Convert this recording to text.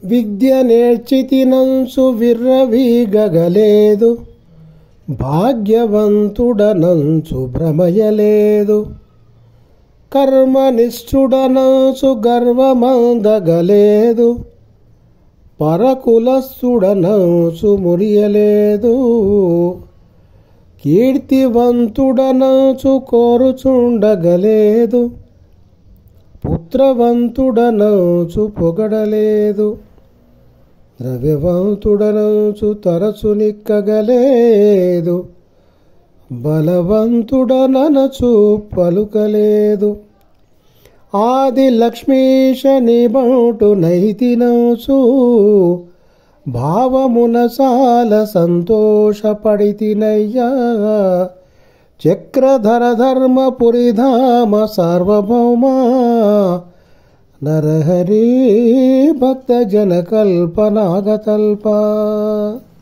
విద్య నేర్చితినంచు విర్రవీగగలేదు భాగ్యవంతుడనంచు భ్రమయలేదు కర్మనిష్ఠుడనంచు గర్వమందగలేదు పరకులస్థుడనంచు మురియలేదు కీర్తివంతుడనంచు కోరుచుండగలేదు పుత్రవంతుడనంచు పొగడలేదు ద్రవ్యవంతుడనంచు తరచు నిక్కగలేదు బలవంతుడననచు పలుకలేదు ఆది లక్ష్మీశ నిబంటు నైతినచు భావమున సాల సంతోషపడితినయ్యా చక్రధర ధర్మపురిధామ సార్వభౌమా నరహరి భక్త జన కల్పనాగతల్ప